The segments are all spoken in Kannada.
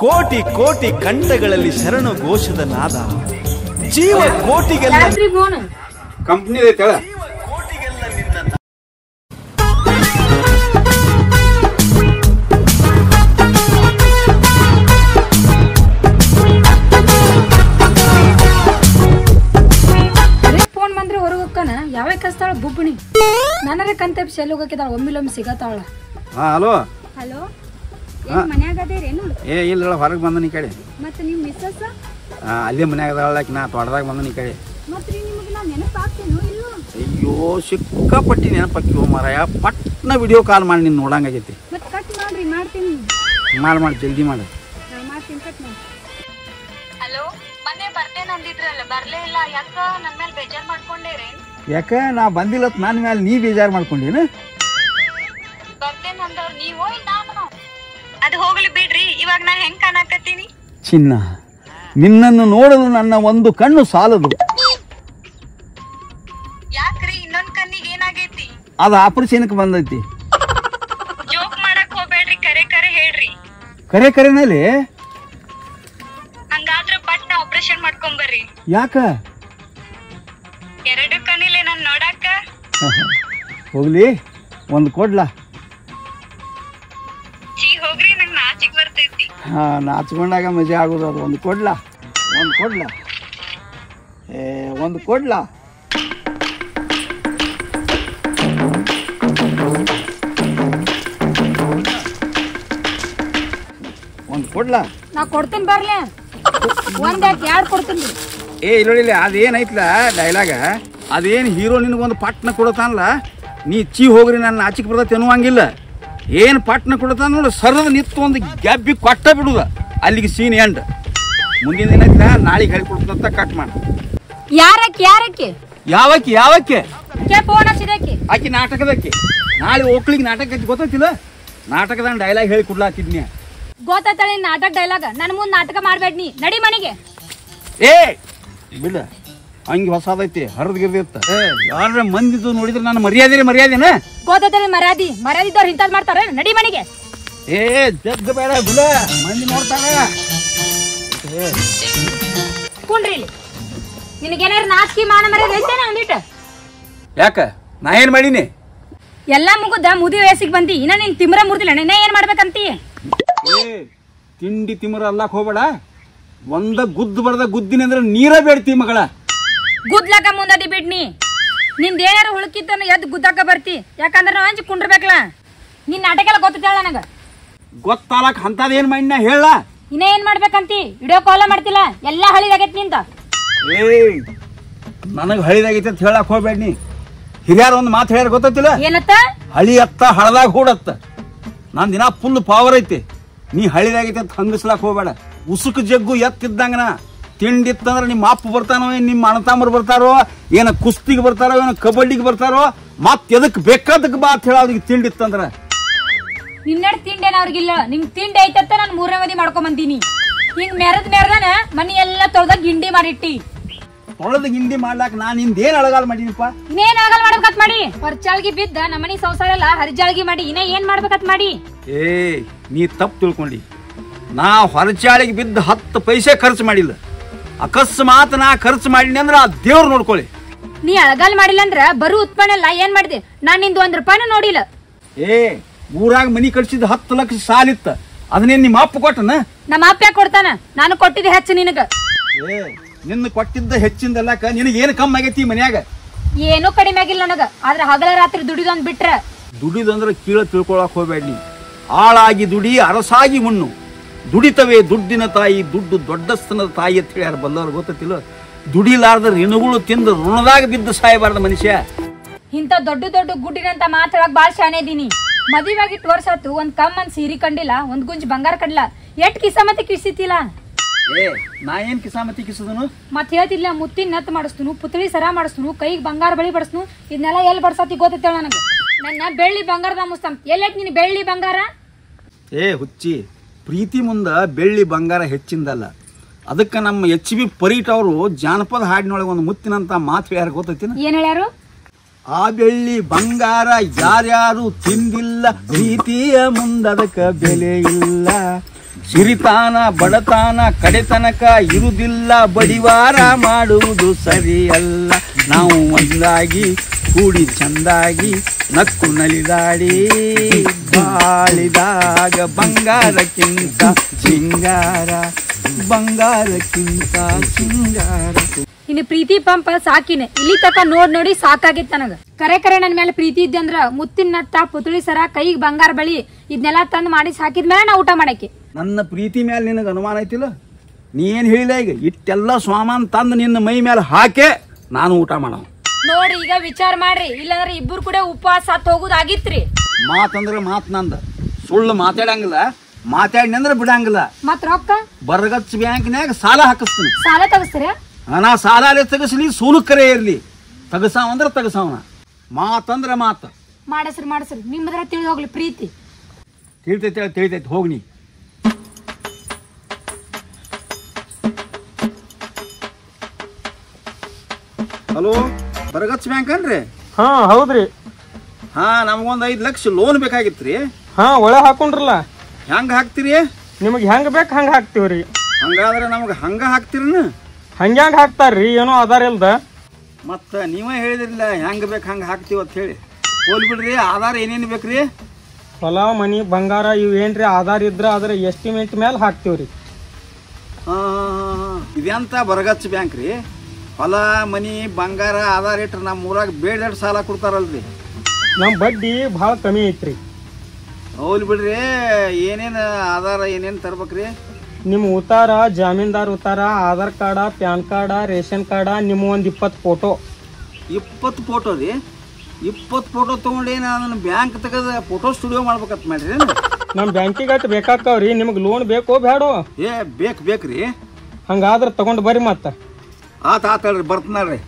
ಕೋಟಿ ಕೋಟಿ ಕಂಠಗಳಲ್ಲಿ ಶರಣು ಘೋಷದ ನಾದ ಜೀವ ಕೋಟಿಗೆಲ್ಲ ಯಾಕ್ರಿ ಫೋನ್ ಕಂಪ್ನಿ ಐತೆ ಹೇಳ ಅದೇ ಫೋನ್ ಬಂದ್ರೆ ಹೊರಗೆ ಹೋಗ್ತಾನ ಯಾವಾಗ ಕಸ್ತಾಳ ಬುಬ್ಬಣಿ ನನರ ಕಂತೆಪ್ ಸೆಲ್ ಹೋಗಕ್ಕಿದಾಳ ಒಮ್ಮಿಲೊಮ್ಮೆ ಸಿಗತ್ತಾಳ ಹಾ ಹಲೋ ಹಲೋ ಏನ್ ಮನ್ಯಾಗ ಅದೇರೇನು ಏ ಇಲ್ಲ ಹೊರಗೆ ಬಂದನಿ ಈ ಕಡೆ ಮತ್ತೆ ನೀವು ಮಿಸ್ಸಸ್ ಆ, ಅಲ್ಲೇ ಮನ್ಯಾಗ ಅದಾಳಕ್ಕೆ ನಾ ತೋಟದಾಗ ಬಂದನಿ ಈ ಕಡೆ ಮತ್ತೆ ನಿಮಗೆ ನಾ ನೆನಪಾಗ್ತೇನೋ ಇಲ್ಲೋ ಅಯ್ಯೋ ಸಿಕ್ಕಾಪಟ್ಟಿ ನೆನಪಕ್ಕಿವ ಮಾರಾಯ ಪಟ್ನ ವಿಡಿಯೋ ಕಾಲ್ ಮಾಡಿ ನೀನು ನೋಡಂಗಾಗೈತಿ ಮತ್ತೆ ಕಟ್ ಮಾಡ್ರಿ ಮಾಡ್ತೀನಿ ಮಾಡಿ ಮಾಡಿ ಜಲ್ದಿ ಮಾಡಿ ನಾ ಮಾಡ್ತೀನಿ ಕಟ್ ಮಾಡಿ ಹಲೋ ಮೊನ್ನೆ ಬರ್ತೇನೆ ಅಂದಿದ್ರಲ್ಲ ಬರ್ಲೇ ಇಲ್ಲ ಯಾಕ ನನ್ ಮೇಲೆ ಬೇಜಾರ್ ಮಾಡ್ಕೊಂಡೇರೇನ್ ಯಾಕೆ ನಾ ಬಂದಿಲ್ಲ ನನ್ನ ಮೇಲೆ ನೀ ಬೇಜಾರು ಮಾಡ್ಕೊಂಡೇನು ಬರ್ತೇನೆ ಅಂದವ್ರು ನೀವೋ ಇಲ್ಲ ನಾನು ಅದ್ ಹೋಗ್ಲಿ ಬಿಡ್ರಿ ಇವಾಗ ನಾ ಹೆಂಗ್ ಕಾಣಕತ್ತೀನಿ ಚಿನ್ನ ನಿನ್ನನ್ನು ನೋಡಲು ನನ್ನ ಒಂದು ಕಣ್ಣು ಸಾಲದು ಯಾಕ್ರಿ ಇನ್ನೊಂದ್ ಕಣ್ಣಿಗೆ ಏನಾಗೈತಿ ಅದು ಆಪರೇಷನ್ಗೆ ಬಂದೈತಿ ಜೋಕ್ ಮಾಡಕ್ ಹೋಗ್ಬೇಡ್ರಿ ಕರೆ ಕರೆ ಹೇಳ್ರಿ ಕರೆ ಕರೆನಲ್ಲಿ ಹಂಗಾದ್ರ ಪಟ್ನ ಆಪರೇಷನ್ ಮಾಡ್ಕೊಂಬರ್ರಿ ಯಾಕ ಎರಡು ಕಣ್ಣಿಲೆ ನಾನ್ ನೋಡಾಕ ಹೋಗ್ಲಿ ಒಂದು ಕೊಡ್ಲಾ ಚೀ ಹೋಗ್ರಿ ನಂಗ್ ನಾಚಿಕ್ ಬರ್ತೈತಿ ಹಾ ನಾಚ್ಕೊಂಡಾಗ ಮಜಾ ಆಗೋದು ಅದು ಒಂದು ಕೊಡ್ಲಾ ಒಂದು ಕೊಡ್ಲಾ ಏ ಒಂದು ಕೊಡ್ಲಾ ಒಂದು ಕೊಡ್ಲಾ ನಾ ಕೊಡ್ತೀನಿ ಬರ್ಲೆ ಒಂದ್ ಯಾಕೆ ಎರಡು ಕೊಡ್ತೀನಿ ಏ ಇಲ್ಲೊಳಿಲ್ಲ ಅದೇನೈತ್ಲ ಡೈಲಾಗ ಅದೇನು ಹೀರೋ ನಿನಗೊಂದು ಪಟ್ನ ಕೊಡತಾನಲ್ಲ ನೀ ಚೀ ಹೋಗ್ರಿ ನನ್ನ ಆಚಿಗೆ ಬರ್ತೈತೆ ಅನ್ನುವಂಗಿಲ್ಲ ಏನು ಪಟ್ನ ಕೊಡತಾನ ನೋಡು ಸರದ ನಿತ್ತು ಒಂದು ಗ್ಯಾಬ್ಬಿ ಕೊಟ್ಟ ಬಿಡುದ ಅಲ್ಲಿಗೆ ಸೀನ್ ಎಂಡ್ ಮುಂದಿನ ಏನೈತ್ಲ ನಾಳೆಗೆ ಹೇಳ್ಕೊಡ್ತಂತ ಕಟ್ ಮಾಡು ಯಾರಕ್ಕೆ ಯಾರಕ್ಕೆ ಯಾವಕ್ಕೆ ಯಾವಕ್ಕೆ ಕೆ ಫೋನ್ ಹಚ್ಚಿದಕ್ಕೆ ಆಕಿ ನಾಟಕದಕ್ಕೆ ನಾಳೆ ಓಕ್ಳಿಗೆ ನಾಟಕ ಐತಿ ಗೊತ್ತೈತಿಲ್ಲ ನಾಟಕದ ಡೈಲಾಗ್ ಹೇಳಿ ಕೊಡ್ಲಾತಿದ್ನಿ ಗೊತ್ತಾತಳಿ ನಾಟಕ ಡೈಲಾಗ ನನ್ ಮುಂದ್ ನಾಟಕ ಮಾಡ್ಬೇಡ ನೀ ನಡಿ ಮನೆಗೆ ಏ ಬಿಡ ಹಂಗೆ ಹೊಸದೈತಿ ಹರಿದ್ ಗಿರ್ದಿತ್ತ ಏ ಯಾರ ಮಂದಿದ್ದು ನೋಡಿದ್ರೆ ನಾನು ಮರ್ಯಾದೆ ಮರ್ಯಾದೆನ ಗೊತ್ತಾತಳಿ ಮರ್ಯಾದಿ ಮರ್ಯಾದಿದ್ದವ್ರು ಇಂಥದ್ ಮಾಡ್ತಾರ ನಡಿ ಮನೆಗೆ ಏ ಜಗ್ಗ ಬೇಡ ಗುಲ ಮಂದಿ ನೋಡ್ತಾರ ಏ, ಕುಂಡ್ರಿ ಇಲ್ಲಿ ನಿನಗೇನಾರ ನಾಚಿಕೆ ಮಾನ ಮರ್ಯಾದೆ ಐತೇನ ಒಂದಿಟ್ಟು ಯಾಕ ನಾ ಏನ್ ಮಾಡೀನಿ ಎಲ್ಲಾ ಮುಗುದ ಮುದಿ ವಯಸ್ಸಿಗೆ ಬಂದಿ ಇನ್ನ ನೀನ್ ತಿಮ್ರ ಮುರ್ದಿಲ್ಲ ನಿನ್ನ ಏನ್ ಮಾಡ್ಬೇಕಂತಿ ಏ ತಿಂಡಿ ತಿಮರ ಅಲ್ಲಕ್ ಹೋಗ್ಬೇಡ ಒಂದ ಗುದ್ದು ಬಡ್ದ ಗುದ್ದಿನಿ ಅಂದ್ರೆ ನೀರ ಬೇಡ್ತಿ ಮಗಳ ಗುದ್ಲಕ ಮುಂದದಿ ಬಿಡ್ನಿ ನಿಂದ ಏನಾರ ಹುಳುಕಿದ್ದನ್ನು ಎದ್ದು ಗುದ್ದಾಕ ಬರ್ತಿ ಯಾಕಂದ್ರ ನಾವ್ ಹಂಚಿ ಕುಂಡ್ರಬೇಕಲ್ಲ ನಿನ್ ನಾಟಕ ಎಲ್ಲ ಗೊತ್ತಿದ್ದಾಳ ನನಗ ಗೊತ್ತಾಲಕ್ ಅಂತದ ಏನ್ ಮಾಡಿನ ಹೇಳ ಇನ್ನ ಏನ್ ಮಾಡ್ಬೇಕಂತಿ ವಿಡಿಯೋ ಕಾಲ್ ಮಾಡ್ತಿಲ್ಲ ಎಲ್ಲಾ ಹಳಿದಾಗೈತಿ ನಿಂತ ಏ ನನಗ್ ಹಳಿದಾಗೈತಿ ಅಂತ ಹೇಳಕ್ ಹೋಗ್ಬೇಡ ನೀ ಹಿರಿಯರ ಒಂದು ಮಾತು ಹೇಳ್ಯಾರ ಗೊತ್ತಿಲ್ಲ ಏನತ್ತ ಹಳಿ ಅತ್ತ ಹಳದಾಗ ಹೂಡತ್ತ ನಾನ್ ದಿನ ಫುಲ್ ಪವರ್ ಐತಿ ನೀ ಹಳಿದಾಗೈತಿ ಅಂತ ಹಂಗಸ್ಲಾಕ್ ಹೋಗ್ಬೇಡ ಉಸುಕು ಜಗ್ಗು ಎತ್ತಿದ್ದಂಗನ ತಿಂಡಿತ್ತಂದ್ರ ನಿಮ್ಮ ಅಪ್ಪ ಬರ್ತಾನೋ ಏನ್ ನಿಮ್ಮ ಅಣ್ಣತಾಮರು ಬರ್ತಾರೋ ಏನ ಕುಸ್ತಿಗೆ ಬರ್ತಾರೋ ಏನ ಕಬಡ್ಡಿಗೆ ಬರ್ತಾರೋ ಮತ್ ಎದಕ್ ಬೇಕಾದಕ್ ಬಾ ಅಂತ ಹೇಳ ಅವ್ರಿಗೆ ತಿಂಡಿತ್ತಂದ್ರ ನಿನ್ನೆಡ್ ತಿಂಡೇನ ಅವ್ರಿಗಿಲ್ಲ ನಿಮ್ ತಿಂಡಿ ಐತತ್ತ ನಾನು ಮೂರನೇ ಮದಿ ಮಾಡ್ಕೊಂಡ್ ಬಂದೀನಿ ಹಿಂಗ್ ಮೆರದ್ ಮೆರದನ ಮನಿ ಎಲ್ಲ ತೊಳ್ದಾಗ ಗಿಂಡಿ ಮಾಡಿಟ್ಟಿ ತೊಳೆದ ಗಿಂಡಿ ಮಾಡ್ಲಾಕ ನಾನ್ ನಿಂದ ಏನ್ ಅಳಗಾಲ ಮಾಡೀನಿಪ್ಪ ಇನ್ನೇನ್ ಆಗಲ್ ಮಾಡ್ಬೇಕತ್ ಮಾಡಿ ಹೊರ್ಚಾಳ್ಗಿ ಬಿದ್ದ ನಮ್ಮನಿ ಸಂಸಾರ ಎಲ್ಲ ಹರಿಜಾಳ್ಗಿ ಮಾಡಿ ಇನ್ನ ಏನ್ ಮಾಡ್ಬೇಕತ್ ಮಾಡಿ ಏ ನೀ ತಪ್ಪು ತಿಳ್ಕೊಂಡಿ ನಾ ಹೊರಚಾಳಿಗೆ ಬಿದ್ದು ಹತ್ತು ಪೈಸೆ ಖರ್ಚು ಮಾಡಿಲ್ಲ ಅಕಸ್ಮಾತ್ ನಾ ಖರ್ಚು ಮಾಡಿನಿ ಅಂದ್ರೆ ಆ ದೇವ್ರು ನೋಡ್ಕೊಳ್ಳಿ ನೀ ಅಳಗಾಲ್ ಮಾಡಿಲ್ಲ ಅಂದ್ರ ಬರು ಉತ್ಪನ್ನ ಎಲ್ಲ ಏನ್ ಮಾಡಿದೆ ನಾನ್ ನಿಂದು ಒಂದ್ ರೂಪಾಯಿನೂ ನೋಡಿಲ್ಲ ಏ ಊರಾಗ ಮನಿ ಕಟ್ಸಿದ ಹತ್ತು ಲಕ್ಷ ಸಾಲಿತ್ತ ಅದನ್ನೇನ್ ನಿಮ್ಮ ಅಪ್ಪ ಕೊಟ್ಟನ ನಮ್ಮ ಅಪ್ಪ ಯಾಕ್ ಕೊಡ್ತಾನ ನಾನು ಕೊಟ್ಟಿದ್ದೆ ಹೆಚ್ಚು ನಿನಗ ಏ ನಿನ್ನ ಕೊಟ್ಟಿದ್ದ ಹೆಚ್ಚಿಂದಲ್ಲಕ ನಿನಗೆ ಏನು ಕಮ್ಮಿ ಆಗೈತಿ ಈ ಮನ್ಯಾಗ ಏನೂ ಕಡಿಮೆ ಆಗಿಲ್ಲ ನನಗ ಆದ್ರ ಹಗಲ ರಾತ್ರಿ ದುಡಿದೊಂದ್ ಬಿಟ್ರ ದುಡಿದಂದ್ರೆ ಕೀಳ ತಿಳ್ಕೊಳಕ್ ಹೋಗ್ಬೇಡಿ ಆಳಾಗಿ ದುಡಿ ಅರಸಾಗಿ ಉಣ್ಣು ದುಡಿತವೇ ದುಡ್ಡಿನ ತಾಯಿ ದುಡ್ಡು ದೊಡ್ಡಸ್ತನದ ತಾಯಿ ಅಂತ ಹೇಳಿ ಯಾರು ಬಲ್ಲವ್ರು ಗೊತ್ತಿಲ್ಲ ದುಡಿಲಾರ್ದ ಋಣಗಳು ತಿಂದು ಋಣದಾಗ ಬಿದ್ದು ಸಾಯಬಾರ್ದ ಮನುಷ್ಯ ಇಂಥ ದೊಡ್ಡ ದೊಡ್ಡ ಗುಡ್ಡಿನಂತ ಮಾತಾಡಕ್ ಬಾಳ್ ಶಾನೆ ಇದೀನಿ ಮದುವೆಯಾಗಿ ಇಟ್ಟು ವರ್ಷ ಆತು ಒಂದ್ ಕಮ್ ಒಂದ್ ಸೀರೆ ಕಂಡಿಲ್ಲ ಒಂದ್ ಗುಂಜ್ ಬಂಗಾರ ಕಂಡಿಲ್ಲ ಎಷ್ಟ್ ಕಿಸ ಮತ್ತೆ ಕಿಸಿತಿಲ್ಲ ಏ ನಾ ಏನ್ ಕಿಸಾಮತಿ ಕಿಸದನು ಮತ್ ಹೇಳ್ತಿಲ್ಲ ಮುತ್ತಿನ ನತ್ ಮಾಡಿಸ್ತನು ಪುತ್ಳಿ ಸರ ಮಾಡಿಸ್ತನು ಕೈಗೆ ಬಂಗಾರ ಬಳಿ ಬಡಿಸ್ನು ಇದನ್ನೆಲ್ಲ ಎಲ್ಲಿ ಬಡ್ಸತಿ ಗೊತ್ತೈತೇಳ ನನಗ ನನ್ನ ಬೆಳ್ಳಿ ಬಂಗಾರದ ಮುಸ್ತಂ ಎಲ್ಲೈತ್ ನೀನ್ ಬೆಳ್ಳಿ ಬಂಗಾರ ಏ ಹುಚ್ಚಿ ಪ್ರೀತಿ ಮುಂದ ಬೆಳ್ಳಿ ಬಂಗಾರ ಹೆಚ್ಚಿಂದಲ್ಲ ಅದಕ್ಕೆ ನಮ್ಮ ಎಚ್ ಬಿ ಪರೀಟ್ ಅವರು ಜಾನಪದ ಹಾಡಿನೊಳಗೆ ಒಂದು ಮುತ್ತಿನಂತ ಮಾತು ಯಾರು ಗೊತ್ತೈತಿನ ಏನ್ ಹೇಳ್ಯಾರು ಆ ಬೆಳ್ಳಿ ಬಂಗಾರ ಯಾರ್ಯಾರು ತಿಂದಿಲ್ಲ ಪ್ರೀತಿಯ ಮುಂದದಕ್ಕ ಬೆಲೆ ಇಲ್ಲ ಸಿರಿತಾನ ಬಡತಾನ ಕಡೆತನಕ ಇರುವುದಿಲ್ಲ ಬಡಿವಾರ ಮಾಡುವುದು ಸರಿಯಲ್ಲ ನಾವು ಒಂದಾಗಿ ಕೂಡಿ ಚಂದಾಗಿ ನಕ್ಕು ನಲಿದಾಡಿ ಬಾಳಿದಾಗ ಬಂಗಾರಕ್ಕಿಂತ ಸಿಂಗಾರ ಬಂಗಾರಕ್ಕಿಂತ ಸಿಂಗಾರ ಇನ್ನು ಪ್ರೀತಿ ಪಂಪ ಸಾಕಿನ ಇಲ್ಲಿ ತಕ ನೋಡ್ ನೋಡಿ ಸಾಕಾಗಿತ್ತು ನನಗ ಕರೆ ಕರೆ ನನ್ ಮೇಲೆ ಪ್ರೀತಿ ಇದ್ದೆ ಅಂದ್ರ ಮುತ್ತಿನ ನತ್ತ ಪುತ್ಳಿ ಸರ ಕೈಗೆ ಬಂಗಾರ ಬಳಿ ಇದನ್ನೆಲ್ಲ ತಂದ್ ಮಾಡಿ ಸಾಕಿದ್ಮೇಲೆ ನಾ ಊಟ ಮಾಡಕ್ಕೆ ನನ್ನ ಪ್ರೀತಿ ಮೇಲೆ ನಿನಗೆ ಅನುಮಾನ ಐತಿಲ್ಲ ನೀ ಏನು ಹೇಳಿಲ್ಲ ಈಗ ಇಟ್ಟೆಲ್ಲ ಸಾಮಾನು ತಂದು ನಿನ್ನ ಮೈ ಮೇಲೆ ಹಾಕೆ ನಾನು ಊಟ ಮಾಡೋ ನೋಡಿ ಈಗ ವಿಚಾರ ಮಾಡ್ರಿ ಇಲ್ಲಾಂದ್ರೆ ಇಬ್ಬರು ಕೂಡ ಉಪವಾಸ ಸತ್ ಹೋಗುದಾಗಿತ್ರಿ ಮಾತಂದ್ರೆ ಮಾತು ನಂದ ಸುಳ್ಳು ಮಾತಾಡಂಗಿಲ್ಲ ಮಾತಾಡಿ ಅಂದ್ರೆ ಬಿಡಂಗಿಲ್ಲ ಮತ್ ರೊಕ್ಕ ಬರಗಚ್ಚ ಬ್ಯಾಂಕ್ನ್ಯಾಗ ಸಾಲ ಹಾಕಿಸ್ತೀನಿ ಸಾಲ ತಗಸ್ತೀರ ನಾ ಸಾಲ ತೆಗಸ್ಲಿ ಸೂಲು ಕರೆ ಇರಲಿ ತಗಸಾವ ಅಂದ್ರೆ ತಗಸಾವನ ಮಾತಂದ್ರೆ ಮಾತು ಮಾಡಸ್ರಿ ಮಾಡಸ್ರಿ ನಿಮ್ಮದ್ರ ತಿಳಿದು ಹೋಗ್ಲಿ ಪ್ರೀತಿ ತಿಳಿತೈತೆ ಹೇಳಿ ತಿಳಿತೈತೆ ಹೋಗಿ ನೀ ಹಲೋ ಬರಗಚ್ಚ ಬ್ಯಾಂಕ್ ಅನ್ರಿ ಹಾ ಹೌದ್ರಿ ಹಾ ನಮಗೊಂದು ಐದು ಲಕ್ಷ ಲೋನ್ ಬೇಕಾಗಿತ್ತು ರೀ ಹಾ ಒಳ ಹಾಕೊಂಡ್ರಲ್ಲ ಹೆಂಗೆ ಹಾಕ್ತೀರಿ ನಿಮಗೆ ಹೆಂಗ್ ಬೇಕು ಹಂಗ ಹಾಕ್ತಿವ್ರಿ ಹಂಗಾದ್ರೆ ನಮಗೆ ಹಂಗ ಹಾಕ್ತೀರನ ಹಂಗ್ಯಾಂಗ ಹಾಕ್ತಾರ್ರಿ ಏನೋ ಆಧಾರ ಇಲ್ದ ಮತ್ತು ನೀವೇ ಹೇಳಿದ್ರಿಲ್ಲ ಹೆಂಗೆ ಬೇಕು ಹಂಗೆ ಹಾಕ್ತೀವಿ ಅಂತ ಹೇಳಿ ಹೋಲ್ ಬಿಡ್ರಿ ಆಧಾರ ಏನೇನು ಬೇಕ್ರಿ ಹೊಲ ಮನಿ ಬಂಗಾರ ಇವ್ ಏನ್ರಿ ಆಧಾರ ಇದ್ರ ಅದ್ರ ಎಸ್ಟಿಮೇಟ್ ಮೇಲೆ ಹಾಕ್ತಿವ್ರಿ ಹಾಂ ಇದೆಂತ ಬರಗಚ್ಚ ಬ್ಯಾಂಕ್ ರೀ ಹೊಲ ಮನಿ ಬಂಗಾರ ಆಧಾರ ಇಟ್ರೆ ನಮ್ಮ ಊರಾಗ ಬೇಡ ಸಾಲ ಕೊಡ್ತಾರಲ್ರಿ ನಮ್ ಬಡ್ಡಿ ಭಾಳ ಕಮ್ಮಿ ಐತ್ರಿ ಹೋಲ್ ಬಿಡ್ರಿ ಏನೇನು ಆಧಾರ ಏನೇನು ತರ್ಬೇಕ್ರಿ ನಿಮ್ಮ ಉತ್ತಾರ ಜಾಮೀನ್ದಾರ್ ಉತ್ತಾರ Aadhaar card PAN card ration card ನಿಮ್ಮ ಒಂದ್ ಇಪ್ಪತ್ತು ಫೋಟೋ ಇಪ್ಪತ್ತು ಫೋಟೋ ರೀ ಇಪ್ಪತ್ತು ಫೋಟೋ ತೊಗೊಂಡು ನಾನು ಬ್ಯಾಂಕ್ ತೆಗೆದು ಫೋಟೋ ಸ್ಟುಡಿಯೋ ಮಾಡ್ಬೇಕಂತ ಮಾಡ್ರಿ ನಮ್ ಬ್ಯಾಂಕಿಗೆ ಅಟ್ ಬೇಕಾಕ್ಕವ್ರಿ ನಿಮ್ಗೆ ಲೋನ್ ಬೇಕೋ ಬೇಡೋ ಏ ಬೇಕು ಬೇಕ್ರಿ ಹಂಗಾದ್ರ ತಗೊಂಡ್ ಬರ್ರಿ ಮತ್ತ ಆತ ಆತ ಹೇಳ್ರಿ ಬರ್ತನಾಳ್ರಿ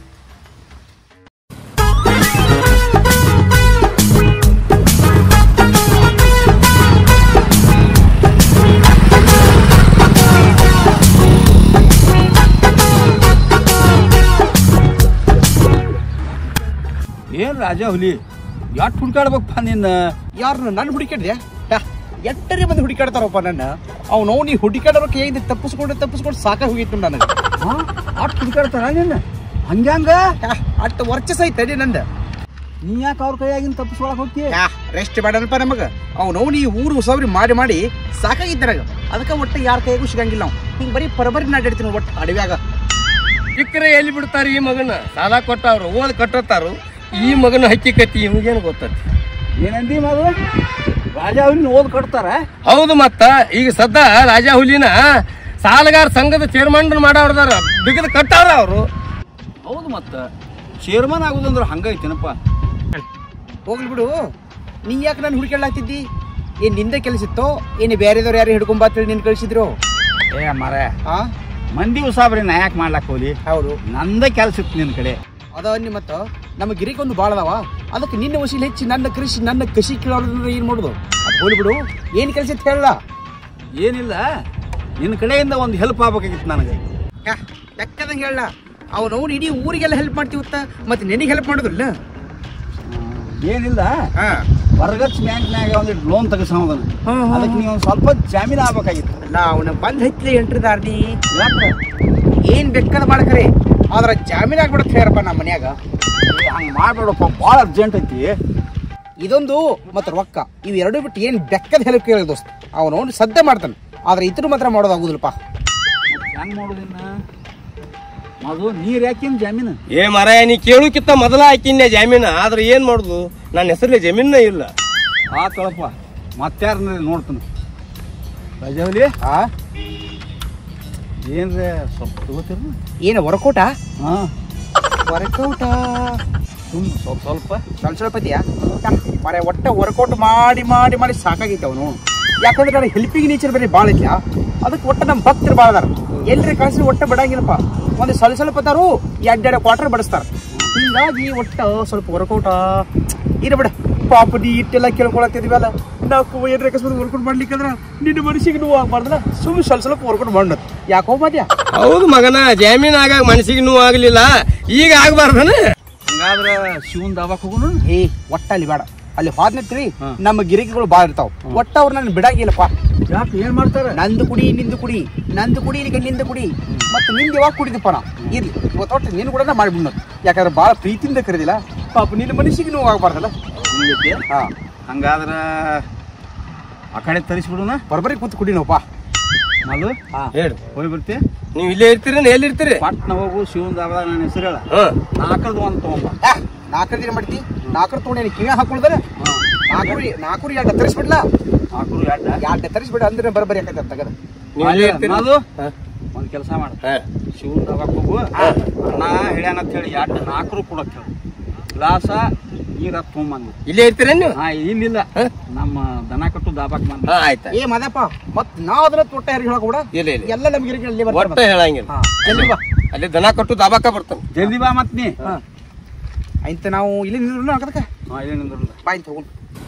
ಏನ್ ರಾಜ ಹುಲಿ ಯಾಟ್ ಹುಡ್ಕಾಡ್ಬೇಕಪ್ಪ ನಿನ್ನ ಯಾರನ್ನ ನಾನು ಹುಡುಕಾಡ್ದೆ ಎಟ್ಟರೆ ಬಂದು ಹುಡುಕಾಡ್ತಾರಪ್ಪ ನನ್ನ ಅವ್ನು ನೀ ಹುಡುಕಾಡೋಕೆ ಹೇಗಿದೆ ತಪ್ಪಿಸ್ಕೊಂಡು ತಪ್ಪಿಸ್ಕೊಂಡು ಸಾಕಾಗಿ ಹೋಗಿತ್ತು ನನಗೆ ಹಾ ಅಟ್ ಹುಡ್ಕಾಡ್ತಾರ ನಿನ್ನ ಹಂಗ್ಯಾಂಗ ಅಷ್ಟು ವರ್ಚಸ್ ಐತೆ ನಂದ ನೀ ಯಾಕೆ ಅವ್ರ ಕೈಯಾಗಿನ ತಪ್ಪಿಸ್ಕೊಳಕ್ ಹೋಗ್ತಿ ಯಾ ರೆಸ್ಟ್ ಮಾಡನಪ್ಪ ನಮಗ ಅವ್ನು ನೀ ಊರು ಸೌರಿ ಮಾಡಿ ಮಾಡಿ ಸಾಕಾಗಿತ್ತು ನನಗ ಅದಕ್ಕೆ ಒಟ್ಟು ಯಾರ ಕೈಗೂ ಸಿಗಂಗಿಲ್ಲ ನಾವು ಹಿಂಗೆ ಬರೀ ಪರಬರಿ ನಾಡಿರ್ತೀನಿ ಒಟ್ಟು ಅಡವ್ಯಾಗ ಸಿಕ್ಕರೆ ಎಲ್ಲಿ ಬಿಡ್ತಾರೆ ಈ ಮಗನ ಸಾಲ ಕೊಟ್ಟವ್ರು ಓದ್ ಕಟ್ಟೋತಾರು ಈ ಮಗನ ಹಕ್ಕಿಕತಿ ಇವ್ಗೇನು ಗೊತ್ತತಿ ಏನಂದಿ ಮಗ ರಾಜ ಅವ್ನ ಓದ್ ಕಟ್ತಾರ ಹೌದು ಮತ್ತ ಈಗ ಸದ್ದ ರಾಜಾ ಹುಲಿನ ಸಾಲಗಾರ ಸಂಘದ ಚೇರ್ಮನ್ ಮಾಡವ್ರದಾರ ಬಿಗದ ಕಟ್ಟಾರ ಅವರು ಹೌದು ಮತ್ತ ಚೇರ್ಮನ್ ಆಗುದಂದ್ರ ಹಂಗೈತೇನಪ್ಪ ಹೋಗ್ಲಿ ಬಿಡು ನೀ ಯಾಕೆ ನಾನು ಹುಡುಕಾಡ್ಲಾಗ್ತಿದ್ದಿ ಏನ್ ನಿಂದೆ ಕೆಲಸಿತ್ತೋ ಏನು ಬೇರೆದವ್ರು ಯಾರು ಹಿಡ್ಕೊಂಬತ್ತೇಳಿ ನಿನ್ ಕಳಿಸಿದ್ರು ಏ ಮರ ಆ ಮಂದಿ ಉಸಾಬ್ರಿ ನಾ ಯಾಕೆ ಮಾಡ್ಲಾಕ್ ಹೋಲಿ ಹೌದು ನಂದ ಕೆಲ್ಸ ಇತ್ತು ನಿನ್ ಕಡೆ ಅದ ಅನ್ನಿ ಮತ್ತ ನಮ್ಮ ಗಿರಿಗೊಂದು ಭಾಳ ಅದಾವ ಅದಕ್ಕೆ ನಿನ್ನ ವಸೀಲಿ ಹೆಚ್ಚಿ ನನ್ನ ಕೃಷಿ ನನ್ನ ಕೃಷಿ ಕೇಳೋದ್ರಿಂದ ಏನು ಮಾಡೋದು ಅದು ಹೋಗ್ಲಿ ಬಿಡು ಏನು ಕೆಲಸ ಇತ್ತು ಹೇಳ ಏನಿಲ್ಲ ನಿನ್ನ ಕಡೆಯಿಂದ ಒಂದು ಹೆಲ್ಪ್ ಆಗ್ಬೇಕಾಗಿತ್ತು ನನಗೆ ಲೆಕ್ಕದಂಗೆ ಹೇಳ ಅವನು ಅವ್ನು ಇಡೀ ಊರಿಗೆಲ್ಲ ಹೆಲ್ಪ್ ಮಾಡ್ತೀವತ್ತ ಮತ್ತೆ ನಿನಗೆ ಹೆಲ್ಪ್ ಮಾಡೋದಿಲ್ಲ ಏನಿಲ್ಲ ಹಾ ಬರಗಚ್ ಬ್ಯಾಂಕ್ನಾಗ ಒಂದಿಟ್ಟು ಲೋನ್ ತೆಗಸೋದನ್ನ ಹ್ಮ್, ಹ್ಮ್, ಅದಕ್ಕೆ ನೀವು ಒಂದು ಸ್ವಲ್ಪ ಜಾಮೀನು ಆಗ್ಬೇಕಾಗಿತ್ತು ಅಲ್ಲ ಅವನ ಬಂದ್ ಹಚ್ಚಲಿ ಎಂಟ್ರದಾರ್ದಿ ಯಾಕೆ ಏನ್ ಬೇಕಾದ ಮಾಡ್ಕರಿ ಆದ್ರ ಜಾಮೀನ್ ಆಗ್ಬಿಡತ್ತೆ ಹೇರಪ್ಪ ನಮ್ಮ ಮನ್ಯಾಗ ಹಂಗೆ ಮಾಡ್ಬೇಡಪ್ಪ ಭಾಳ ಅರ್ಜೆಂಟ್ ಐತಿ ಇದೊಂದು ಮತ್ತು ರೊಕ್ಕ ಇವು ಎರಡು ಬಿಟ್ಟು ಏನ್ ಬೆಕ್ಕದ ಹೆಲ್ಪ್ ಕೇಳಿ ದೋಸ್ತ ಅವನು ಅವ್ನು ಸದ್ಯ ಮಾಡ್ತಾನೆ ಆದ್ರೆ ಇದ್ರ ಮಾತ್ರ ಮಾಡೋದಾಗುದಿಲ್ಲಪ್ಪ ಹೆಂಗ್ ಮಾಡೋದಿನ್ನ ಅದು ನೀರ್ ಯಾಕಿನ್ ಜಾಮೀನು ಏ ಮರ ನೀ ಕೇಳುಕಿತ್ತ ಮೊದಲ ಹಾಕಿನ್ಯ ಜಾಮೀನ ಆದ್ರೆ ಏನ್ ಮಾಡುದು ನನ್ನ ಹೆಸರಲ್ಲಿ ಜಮೀನ ಇಲ್ಲ ಆ ಕಳಪ್ಪ ಮತ್ತಾರ ನೋಡ್ತಾನೆ ರಜಾವಲಿ ಆ ಏನ್ರೆ ಸ್ವಲ್ಪ ತಗೋತೀರ ಏನು ವರ್ಕೌಟ ಹಾ ವರ್ಕೌಟ ಸುಮ್ ಸ್ವಲ್ಪ ಸ್ವಲ್ಪ ಸ್ವಲ್ಪ ಸ್ವಲ್ಪ ಇದೆಯಾ ಮರೆ ಒಟ್ಟ ವರ್ಕೌಟ್ ಮಾಡಿ ಮಾಡಿ ಮಾಡಿ ಸಾಕಾಗೈತೆ ಅವನು ಯಾಕಂದ್ರೆ ನಾನು ಹೆಲ್ಪಿಂಗ್ ನೇಚರ್ ಬೇರೆ ಭಾಳ ಐತ್ಲ ಅದಕ್ಕೆ ಒಟ್ಟ ನಮ್ಮ ಭಕ್ತರು ಭಾಳ ಅದಾರ ಎಲ್ರಿ ಕಳಿಸಿ ಒಟ್ಟ ಬಿಡಂಗಿಲ್ಲಪ್ಪ ಒಂದು ಸ್ವಲ್ಪ ಸ್ವಲ್ಪ ತಾರು ಎರಡೆರಡು ಕ್ವಾರ್ಟರ್ ಬಡಿಸ್ತಾರ ಹಿಂಗಾಗಿ ಒಟ್ಟ ಸ್ವಲ್ಪ ವರ್ಕೌಟ ಇರ ಬಿಡ ಪಾಪ ನೀ ಇಟ್ಟೆಲ್ಲ ಕೇಳ್ಕೊಳತ್ತಿದ್ವಲ್ಲ ನಾವು ಏನ್ರ ಅಕಸ್ಮಾತ್ ವರ್ಕೌಟ್ ಮಾಡ್ಲಿಕ್ಕಂದ್ರ ನಿನ್ನ ಮನಸ್ಸಿಗೆ ನೋವು ಆಗ್ಬಾರ್ದಲ್ಲ ಸುಮ್ಮನೆ ಸ್ವಲ್ಪ ಸ್ವಲ್ಪ ವರ್ಕೌಟ್ ಮಾಡೋದು ಯಾಕೋ ಮದ್ಯ ಹೌದು ಮಗನ ಜಾಮೀನ್ ಆಗಾಗ ಮನಸ್ಸಿಗೆ ನೋವು ಆಗ್ಲಿಲ್ಲ ಈಗ ಆಗ್ಬಾರ್ದನ ಹಂಗಾದ್ರೆ ಶಿವನ್ ದಾಬಾಕ್ ಹೋಗೋಣ ಏ ಒಟ್ಟ ಅಲ್ಲಿ ಬೇಡ ಅಲ್ಲಿ ಹೋದ್ನತ್ರಿ ನಮ್ಮ ಗಿರಿಕಿಗಳು ಬಾಳ ಇರ್ತಾವ ಒಟ್ಟ ಅವ್ರ ನನ್ ಬಿಡಂಗಿಲ್ಲಪ್ಪ ಯಾಕೆ ಏನ್ ಮಾಡ್ತಾರ ನಂದು ಕುಡಿ ನಿಂದು ಕುಡಿ ನಂದು ಕುಡಿ ಇಲ್ಲಿ ನಿಂದು ಕುಡಿ ಮತ್ತೆ ನಿಂದು ಯಾವಾಗ ಕುಡಿದಪ್ಪ ನಾ ಇರ್ಲಿ ಇವತ್ತು ಒಟ್ಟು ನಿನ್ ಕೂಡ ಮಾಡ್ಬಿಡ್ನ ಯಾಕಂದ್ರೆ ಭಾಳ ಪ್ರೀತಿಯಿಂದ ಕರೆದಿಲ್ಲ ಪಾಪ ನಿನ್ನ ಮನಸ್ಸಿಗೆ ನೋವು ಆಗ್ಬಾರ್ದಲ್ಲ ಹಿಂಗೈತಿ ಹಾ ಹಂಗಾದ್ರ ಆ ಕಡೆ ತರಿಸ್ಬಿಡುನ ಬರಬರಿ ಕೂತ್ ಕುಡಿನೋಪ್ಪ ಮಲ್ಲು ಹಾ ಹೇಳಿ ಹೋಗಿ ಬರ್ತಿ ನೀವು ಇಲ್ಲೇ ಇರ್ತೀರಿ ಎಲ್ಲಿ ಇರ್ತೀರಿ ಪಟ್ನ ಹೋಗು ಶಿವನ್ ದಾಬಾಗ ನನ್ನ ಹೆಸರು ಹೇಳ ಹ್ಮ್ ನಾಲ್ಕರದು ಒಂದು ತಗೊಂಬ ನಾಲ್ಕರ ದಿನ ಮಾಡ್ತಿ ನಾಲ್ಕರ ತೊಗೊಂಡು ಕಿವಿ ಹಾಕೊಳ್ದಾರೆ ನಾಲ್ಕೂರಿ ನಾಲ್ಕೂರಿ ಎರಡು ತರಿಸ್ಬಿಡ್ಲಾ ನಾಲ್ಕರು ಎಡ್ಡ ಎರಡು ತರಿಸ್ಬಿಡ ಅಂದ್ರೆ ಬರಬರಿ ಯಾಕಂತ ತಗದ ನೀವು ಇಲ್ಲೇ ಇರ್ತೀರಿ ಮಲ್ಲು ಹಾ. ಒಂದ್ ಕೆಲಸ ಮಾಡ ಹಾ. ಶಿವನ್ ದಾಬಾಗ ಹೋಗು ಅಣ್ಣ ಹೇಳ್ಯಾನಂತ ಹೇಳಿ ಎಡ್ಡ ನಾಲ್ಕರು ಕೊಡಕ್ ಹೇಳು ಗ್ಲಾಸ ನೀರ ತೊಗೊಂಬಂದು ಇಲ್ಲೇ ಇರ್ತೀರ ನೀವು ಹಾ ಇಲ್ಲಿಲ್ಲ ಹಾ? ನಮ್ಮ ದನ ಕಟ್ಟು ದಾಬಾಕ್ ಬಂದ ಹಾ ಆಯ್ತಾ ಏ ಮದಪ್ಪ ಮತ್ ನಾವ್ ಅದನ್ನ ತೊಟ್ಟ ಯಾರಿಗೆ ಹೇಳಕ್ಬಿಡ ಇಲ್ಲ ಇಲ್ಲ ಎಲ್ಲ ನಮ್ಗೆ ಇರಕ್ಕೆ ಅಲ್ಲಿ ಒಟ್ಟ ಬರ್ತಾರೆ ಹೇಳಂಗಿಲ್ಲ ಹಾ ಜಲ್ದಿ ಬಾ ಅಲ್ಲಿ ದನ ಕಟ್ಟು ದಾಬಾಕ ಬರ್ತಾನೆ ಜಲ್ದಿ ಬಾ ಮತ್ ನೀ ಹಾ ಆಯ್ತು ನಾವು ಇಲ್ಲಿ ನಿಂದ್ರು ಹಾಕದಕ್ಕೆ ಹಾ ಇಲ್ಲಿ ನಿಂದ್ರಲ್ಲ. ಬಾ ಇಂತ ಹೋಗೋಣ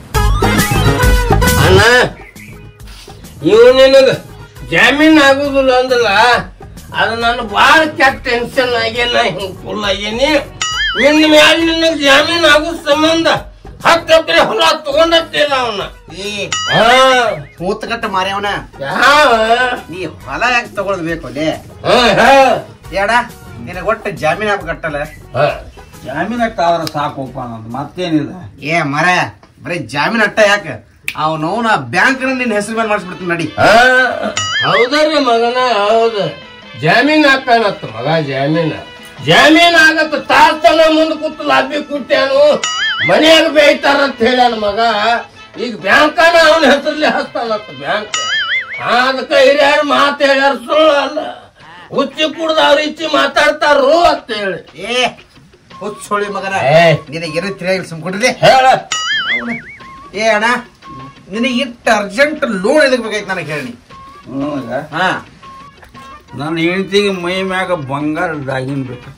ಅಣ್ಣ ಇವು ನಿನಗ ಜಾಮೀನ್ ಆಗುದಿಲ್ಲ ಅಂದಲ್ಲ ಅದು ನಾನು ಭಾಳ ಕೆಟ್ಟ ಟೆನ್ಷನ್ ಆಗ್ಯಾನ ಹಿಂಗ್ ಫುಲ್ ಆಗೇನಿ ನಿನ್ನ ಮ್ಯಾಲ ನಿನಗೆ ಜಾಮೀನ್ ಆಗೋ ಸಂಬಂಧ ಹತ್ತು ಎಕರೆ ಹೊಲ ತಗೊಂಡತ್ತಿಲ್ಲ ಅವನ್ನ ಏ ಹಾ ಮೂವತ್ತು ಕಟ್ಟ ಮಾರ್ಯವನ ಯಾವ ನೀ ಹೊಲ ಯಾಕೆ ತಗೊಳದ್ ಬೇಕು ಅಲ್ಲಿ ಹಾ ಹಾ ಏಡ ನಿನಗೆ ಒಟ್ಟು ಜಾಮೀನ್ ಹಾಕಿ ಕಟ್ಟಲ್ಲ ಹಾ ಜಾಮೀನ್ ಅಟ್ಟ ಆದ್ರೆ ಸಾಕಪ್ಪ ಅನ್ನೋದು ಮತ್ತೇನಿಲ್ಲ ಏ ಮರ ಬರೀ ಜಾಮೀನ್ ಅಟ್ಟ ಯಾಕೆ ಅವನವನ ಬ್ಯಾಂಕ್ ನಿನ್ನ ಹೆಸರು ಮೇಲೆ ಮಾಡಿಸ್ಬಿಡ್ತೀನಿ ನಡಿ ಹಾ, ಹೌದರಿ ಮಗನ ಹೌದು ಜಾಮೀನ್ ಹಾಕಾನತ್ತ ಮಗ ಜಾಮೀನ್ ಜಾಮೀನ್ ಆಗತ್ತ ತಾತನ ಮುಂದ್ ಕೂತು ಲಾಭಿ ಕುಟ್ಟ್ಯಾನು ಮನ್ಯಾಗ ಬೇಯ್ತಾರ ಅಂತ ಹೇಳ್ಯಾನ ಮಗ ಈಗ ಬ್ಯಾಂಕನ ಅವನ ಹೆಸರಲ್ಲಿ ಹಚ್ತಾನತ್ತ ಬ್ಯಾಂಕ್ ಅದಕ್ಕ ಹಿರಿಯರು ಮಾತು ಹೇಳ್ಯಾರ ಸುಳ್ಳು ಅಲ್ಲ ಹುಚ್ಚಿ ಕುಡ್ದ ಅವ್ರ ಇಚ್ಚಿ ಮಾತಾಡ್ತಾರು ಅಂತ ಹೇಳಿ ಏ ಹುಚ್ಚೋಳಿ ಮಗನ ಏ. ನಿನಗೆ ಏನೋ ತಿರುಗಿ ಸುಮ್ಕೊಂಡಿದೆ ಹೇಳ ಏ ಅಣ್ಣ ನಿನಗೆ ಇಟ್ಟು ಅರ್ಜೆಂಟ್ ಲೋನ್ ಎದಕ್ ಬೇಕಾಯ್ತು ನನಗೆ ಹೇಳಿ ನನಗ ಹಾ ನನ್ನ ಹೆಂಡತಿಗೆ ಮೈ ಮ್ಯಾಗ ಬಂಗಾರ ಡಾಗಿನ್ ಬೇಕು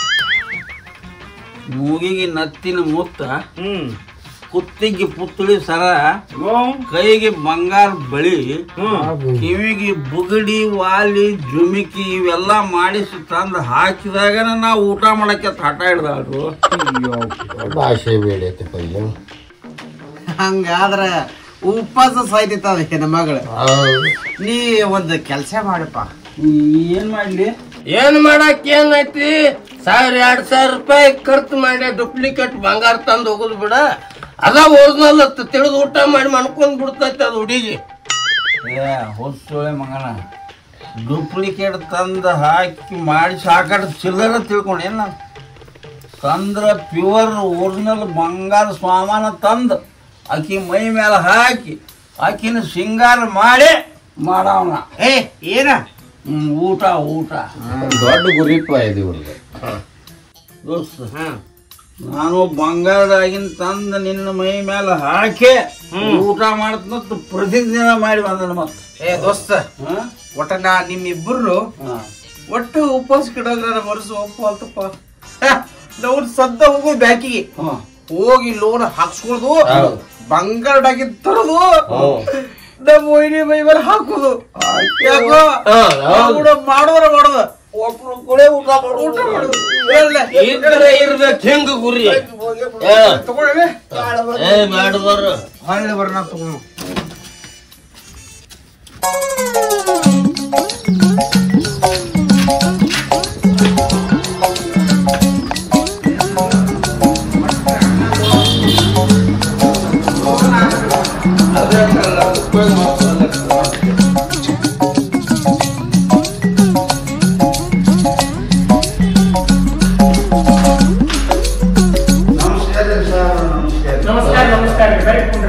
ಮೂಗಿಗೆ ನತ್ತಿನ ಮುತ್ತ ಹ್ಮ್ ಕುತ್ತಿಗೆ ಪುತ್ಳಿ ಸರ ಕೈಗೆ ಬಂಗಾರ ಬಳಿ ಕಿವಿಗೆ ಬುಗಡಿ ವಾಲಿ ಜುಮಿಕಿ ಇವೆಲ್ಲ ಮಾಡಿಸಿ ತಂದು ಹಾಕಿದಾಗನ ನಾವು ಊಟ ಮಾಡಕ್ಕೆ ಹಠ ಹಿಡ್ದಾಳ್ರು ಭಾಷೆ ಬೇಡೈತೆ ಪೈಲೆ ಹಂಗಾದ್ರ ಉಪವಾಸ ಸಾಯ್ತೈತ ಅದಕ್ಕೆ ನಮ್ಮ ಮಗಳು ನೀ ಒಂದು ಕೆಲಸ ಮಾಡಪ್ಪ ಏನ್ ಮಾಡ್ಲಿ ಏನ್ ಮಾಡಕ್ ಏನೈತಿ ಸಾವಿರ ಎರಡ್ ಸಾವಿರ ರೂಪಾಯಿ ಖರ್ಚು ಮಾಡಿ ಡೂಪ್ಲಿಕೇಟ್ ಬಂಗಾರ ತಂದು ಹೋಗುದು ಬಿಡ ಅದ ಒರಿಜಿನಲ್ ತಿಳಿದು ಊಟ ಮಾಡಿ ಮಣ್ಕೊಂಡ್ ಬಿಡ್ತೈತಿ ಅದು ಹುಡುಗಿ ಏ ಹೊಸೊಳೆ ಮಗನ ಡೂಪ್ಲಿಕೇಟ್ ತಂದು ಹಾಕಿ ಮಾಡಿ ಸಾಕಾಟ ಚಿಲ್ಲರ ತಿಳ್ಕೊಂಡೇನು ನಾನು ತಂದ್ರ ಪ್ಯೂರ್ ಒರಿಜಿನಲ್ ಬಂಗಾರ ಸಾಮಾನ ತಂದು ಆಕಿ ಮೈ ಮೇಲೆ ಹಾಕಿ ಆಕಿನ ಶೃಂಗಾರ ಮಾಡಿ ಮಾಡವನ ಏ ಏನ ಹ್ಮ್ ಊಟ ಊಟ ದೊಡ್ಡ ಗುರಿಪ್ಪ ಇದು ಇವ್ರಿಗೆ ದೋಸ್ತ ನಾನು ಬಂಗಾರದಾಗಿನ ತಂದು ನಿನ್ನ ಮೈ ಮೇಲೆ ಹಾಕಿ ಊಟ ಮಾಡ್ತಂತ ಪ್ರತಿದಿನ ಮಾಡಿ ಬಂದನ ಮತ್ತೆ ಏ ದೋಸ್ತ ಹಾ? ಒಟ್ಟ ನಾ ನಿಮ್ಮಿಬ್ಬರು ಹಾ. ಒಟ್ಟು ಉಪವಾಸ ಕಿಡೋದ್ರ ನಮ್ಮ ಮನಸ್ಸು ಒಪ್ಪಲ್ತಪ್ಪ ನಾವು ಸದ್ದ ಹೋಗೋದು ಬ್ಯಾಂಕಿಗೆ ಹಾ. ಹೋಗಿ ಲೋನ್ ಹಾಕ್ಸ್ಕೊಳ್ದು ಹೌದು. ಬಂಗಾರದಾಗಿ ತರೋದು ಹೌದು. ನಮ್ಮ ಒಯ್ನಿ ಮೈ ಮೇಲೆ ಹಾಕೋದು ಯಾಕೋ ಹೌದು, ಹೌದು. ನಾವು ಮಾಡೋದ್ರ ಮಾಡೋದು ಒಬ್ರು ಕೂಡ ಊಟ ಮಾಡೋದು ಊಟ ಮಾಡೋದು ಇಲ್ಲ, ಇದ್ರೆ ಇರ್ಬೇಕು ಹೆಂಗ ಗುರಿ ಏ, ತಗೊಳ್ಳಿ ಏ ಬೇಡ ಬರ್ರ ಹೊಳ್ಳಿ ಬರ್ನ ತಗೊಂಡು ನಮಸ್ಕಾರ ನಮಸ್ಕಾರ ಬರೀ ಕುಂಡ್ರಿ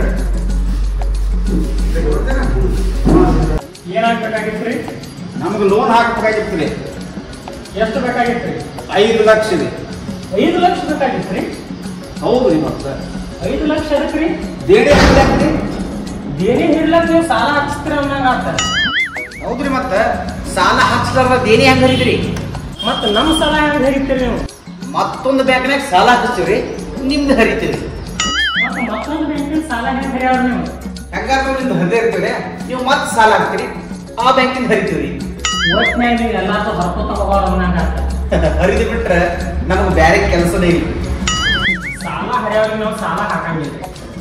ಏನಾಗ್ಬೇಕಾಗಿತ್ರಿ ನಮ್ಗೆ ಲೋನ್ ಹಾಕಬೇಕಾಗಿತ್ತು ಎಷ್ಟು ಬೇಕಾಗಿತ್ರಿ ಐದು ಲಕ್ಷ ಇದೆ ಐದು ಲಕ್ಷ ಬೇಕಾಗಿತ್ರಿ ಹೌದು ರೀ ಮತ್ತೆ ಐದು ಲಕ್ಷ ಅದಕ್ರಿ ದೇಡಿ ಹಾಕ್ರಿ ದೇನಿ ಹಿಡ್ಲಕ್ ನೀವು ಸಾಲ ಹಾಕ್ಸ್ತೀರ ಅನ್ನಂಗ ಆತ ಹೌದ್ರಿ ಮತ್ತ ಸಾಲ ಹಾಕ್ಸ್ಲಾರ್ದ ದೇನಿ ಹೆಂಗ್ ಹರಿದ್ರಿ ಮತ್ತ ನಮ್ಮ ಸಾಲ ಹೆಂಗ್ ಹಿಡಿತೀರಿ ನೀವು ಮತ್ತೊಂದು ಬ್ಯಾಂಕ್ನಾಗ ಸಾಲ ಹಾಕಿಸ್ತೀವ್ರಿ ನಿಮ್ದು ಹರಿತೀರಿ ಮತ್ತ ಮತ್ತೊಂದು ಬ್ಯಾಂಕಿನ ಸಾಲ ಹೆಂಗ್ ಹರಿಯಾವ್ರಿ ನೀವು ಹೆಂಗಾದ್ರೂ ನಿಮ್ದು ಹರಿದೇ ಇರ್ತೀರಿ ನೀವು ಮತ್ತೆ ಸಾಲ ಹಾಕ್ತೀರಿ ಆ ಬ್ಯಾಂಕಿಂದ ಹರಿತೀವ್ರಿ ಒಟ್ನ್ಯಾಗ ನೀವು ಎಲ್ಲಾರು ಹರ್ಕೋತ ಹೋಗೋರು ಅನ್ನಂಗ ಆತ ಹರಿದು ಬಿಟ್ರೆ ನಮಗೆ ಬ್ಯಾರೆ ಕೆಲಸನೇ ಇಲ್ಲ ಸಾಲ ಹರಿಯವ್ರಿಗೆ ನಾವು ಸಾಲ ಹಾಕಂಗಿಲ್ಲ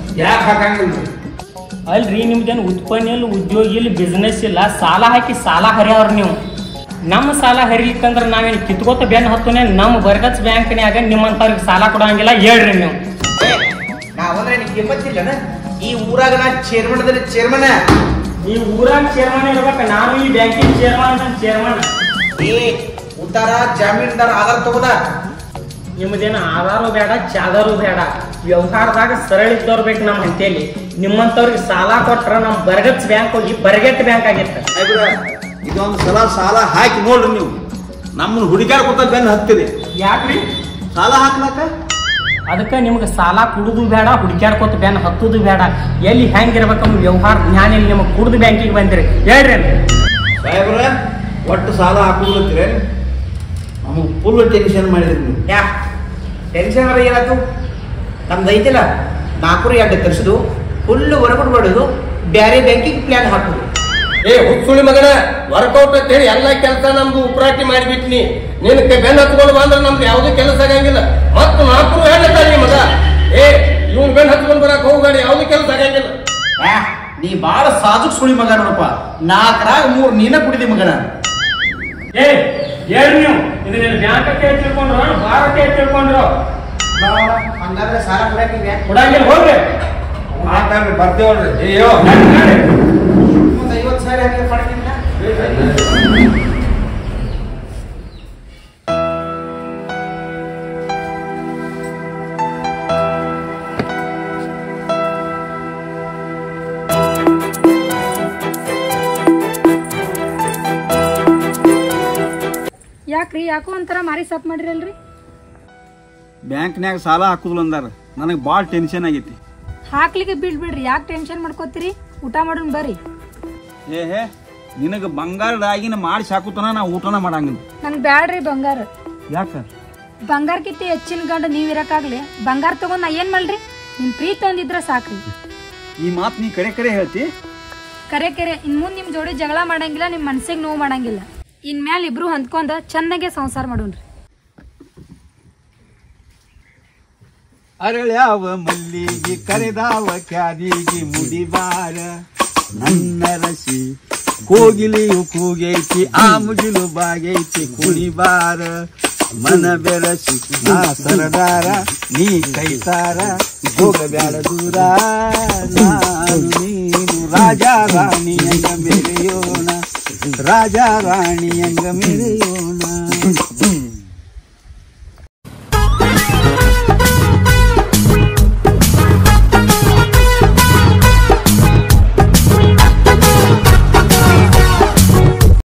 ಯಾಕೆ ಹಾಕಂಗಿಲ್ಲ ಅಲ್ರಿ ನಿಮ್ದೇನು ಉತ್ಪನ್ನ ಇಲ್ಲ ಉದ್ಯೋಗ ಇಲ್ಲ ಬಿಸ್ನೆಸ್ ಇಲ್ಲ ಸಾಲ ಹಾಕಿ ಸಾಲ ಹರಿಯವ್ರ ನೀವು ನಮ್ಮ ಸಾಲ ಹರಿಲಿಕ್ಕಂದ್ರೆ ನಾವೇನು ಕಿತ್ಕೋತ ಬೆನ್ ಹತ್ತುನೆ ನಮ್ಮ ಬರ್ಗಚ್ ಬ್ಯಾಂಕ್ನ್ಯಾಗ ನಿಮ್ಮಂತವ್ರಿಗೆ ಸಾಲ ಕೊಡಂಗಿಲ್ಲ ಹೇಳ್ರಿ ನೀವು ನಾವಂದ್ರೆ ನಿನ್ ಕಿಮ್ಮತ್ತಿಲ್ಲನ ಈ ಊರಾಗ ನಾ ಚೇರ್ಮನ್ ಚೇರ್ಮನ್ ಈ ಊರಾಗ ಚೇರ್ಮನ್ ಇರ್ಬೇಕು ನಾನು ಈ ಬ್ಯಾಂಕಿನ ಚೇರ್ಮನ್ ಅಂತ ಚೇರ್ಮನ್ ಏ ಉತ್ತಾರ ಜಾಮೀನ್ದಾರ ಆಧಾರ್ ತಗೋದ ನಿಮ್ದೇನು ಆಧಾರು ಬೇಡ ಚಾದಾರು ಬೇಡ ವ್ಯವಹಾರದಾಗ ಸರಳ ಇದ್ದವ್ರು ಬೇಕು ನಮ್ಮ ಹಂತೇಲಿ ನಿಮ್ಮಂತವ್ರಿಗೆ ಸಾಲ ಕೊಟ್ರ ನಮ್ಮ ಬರ್ಗಚ್ ಬ್ಯಾಂಕ್ ಹೋಗಿ ಬರ್ಗೆಟ್ ಬ್ಯಾಂಕ್ ಆಗಿತ್ತು ಸಾಹೇಬ್ರ ಇದೊಂದು ಸಲ ಸಾಲ ಹಾಕಿ ನೋಡ್ರಿ ನೀವು ನಮ್ಮನ್ನ ಹುಡುಗಾಡ್ಕೊತ ಬೆನ್ನು ಹತ್ತಿರಿ ಯಾಕ್ರಿ ಸಾಲ ಹಾಕ್ಲಾಕ ಅದಕ್ಕೆ ನಿಮ್ಗೆ ಸಾಲ ಕುಡುದು ಬೇಡ ಹುಡುಕ್ಯಾಡ್ಕೊತ ಬ್ಯಾನ್ ಹತ್ತುದು ಬೇಡ ಎಲ್ಲಿ ಹೆಂಗಿರ್ಬೇಕಮ್ಮ ವ್ಯವಹಾರ ಜ್ಞಾನ ಇಲ್ಲಿ ನಿಮಗೆ ಕುಡ್ದು ಬ್ಯಾಂಕಿಗೆ ಬಂದಿರಿ ಹೇಳ್ರಿ ಸಾಹೇಬ್ರ ಒಟ್ಟು ಸಾಲ ಹಾಕುದಿಲ್ಲತ್ರಿ ನಮಗೆ ಫುಲ್ ಟೆನ್ಷನ್ ಮಾಡಿದ್ರಿ ನೀವು ಯಾ ಟೆನ್ಷನ್ ಬರ ಏನಾಯ್ತು ನಮ್ದು ಐತಿಲ್ಲ ನಾಲ್ಕೂರು ಎರಡು ತರಿಸಿದು ಫುಲ್ ಹೊರಗಡೆ ಮಾಡೋದು ಬ್ಯಾರೆ ಬ್ಯಾಂಕಿಗೆ ಪ್ಲಾನ್ ಹಾಕೋದು ಏ ಹುಚ್ಚುಳಿ ಮಗನ ವರ್ಕೌಟ್ ಅಂತ ಹೇಳಿ ಎಲ್ಲ ಕೆಲಸ ನಮ್ದು ಉಪರಾಟಿ ಮಾಡಿಬಿಟ್ನಿ ನಿನ್ ಕೈ ಬೆನ್ ಹತ್ಕೊಂಡು ಬಂದ್ರೆ ನಮ್ದು ಯಾವುದೇ ಕೆಲಸ ಆಗಂಗಿಲ್ಲ ಮತ್ತ ನಾಲ್ಕು ಹೇಳ್ತಾನೆ ಈ ಮಗ ಏ ಇವ್ನ್ ಬೆನ್ ಹತ್ಕೊಂಡ್ ಬರಕ್ ಹೋಗ್ಬೇಡಿ ಯಾವುದೇ ಕೆಲಸ ಆಗಂಗಿಲ್ಲ ಯಾ ನೀ ಬಾಳ ಸಾಜುಕ್ ಸುಳಿ ಮಗ ನೋಡಪ್ಪ ನಾಲ್ಕರಾಗ ಮೂರ್ ನೀನ ಕುಡಿದಿ ಮಗನ ಏ ಹೇಳ್ರಿ ನೀವು ಇದನ್ನ ಬ್ಯಾಂಕಕ್ಕೆ ತಿಳ್ಕೊಂಡ್ರು ಬಾರಕ್ಕೆ ತಿಳ್ಕೊಂಡ್ರು ಹಂಗಾದ್ರೆ ಸಾಲ ಕೊಡಕ್ಕೆ ಕೊಡಂಗಿಲ್ಲ ಹೋಗ್ರಿ ಮಾತಾಡ್ರಿ ಬರ್ತೇವಲ್ರಿ ಅಯ್ಯೋ ನಡ್ರಿ, ನಡ್ರಿ. ಒಂದು ಐವತ್ತು ಸಾವಿರ ಹಾಕಿ ಪಡ್ತೀನಿ ಯಾಕ್ರಿ ಯಾಕೋ ಒಂಥರ ಮಾರಿ ಸಪ್ ಮಾಡಿರಲ್ರಿ ಬ್ಯಾಂಕ್ನ್ಯಾಗ ಸಾಲ ಹಾಕುದಿಲ್ಲ ಅಂದಾರ ನನಗೆ ಭಾಳ ಟೆನ್ಷನ್ ಆಗೈತಿ ಹಾಕ್ಲಿಕ್ಕೆ ಬಿಡ್ಬಿಡ್ರಿ ಯಾಕೆ ಟೆನ್ಷನ್ ಮಾಡ್ಕೋತೀರಿ ಊಟ ಮಾಡೋಣ ಬರ್ರಿ ಏ ಹೇ ನಿನಗೆ ಬಂಗಾರದಾಗಿನ ಮಾಡಿಸಿ ಹಾಕುತ್ತಾನ ನಾ ಊಟನ ಮಾಡಂಗಿಲ್ಲ ನಂಗೆ ಬ್ಯಾಡ್ರಿ ಬಂಗಾರ ಯಾಕ ಬಂಗಾರಕ್ಕಿಂತ ಹೆಚ್ಚಿನ ಗಂಡ ನೀವ್ ಇರಕ್ಕಾಗ್ಲಿ ಬಂಗಾರ ತಗೊಂಡ್ ನಾ ಏನ್ ಮಾಡ್ರಿ ನಿಮ್ ಪ್ರೀತಿ ಒಂದಿದ್ರ ಸಾಕ್ರಿ ಈ ಮಾತು ನೀ ಕರೆ ಕರೆ ಹೇಳ್ತಿ ಕರೆ ಕರೆ ಇನ್ ಮುಂದ್ ನಿಮ್ ಜೋಡಿ ಜಗಳ ಮಾಡಂಗಿಲ್ಲ ನಿಮ್ ಮನ್ಸಿಗೆ ನೋವು ಮಾಡಂಗಿಲ್ಲ ಇನ್ ಮ್ಯಾಲ ಇಬ್ರು ಹೊಂದ್ಕೊಂಡ ಚೆನ್ನಾಗೆ ಸಂಸಾರ ಮಾಡೋಣ್ರಿ ಅರಳ್ಯಾವ ಮಲ್ಲಿಗೆ ಕರೆದಾವ ಕ್ಯಾದಿಗೆ ಮುಡಿಬಾರ ನನ್ನ ರಸಿ ಕೋಗಿಲಿಯು ಕೂಗೈತಿ ಆ ಮುಗಿಲು ಬಾಗೈತಿ ಕುಣಿಬಾರ ಮನ ಬೆರಸಿ ನಾ ಸರದಾರ ನೀ ಕೈತಾರ ಹೋಗಬ್ಯಾಡ ದೂರ ನಾನು ನೀನು ರಾಜ ರಾಣಿಯಂಗ ಮೆರೆಯೋಣ ರಾಜ ರಾಣಿಯಂಗ ಮೆರೆಯೋಣ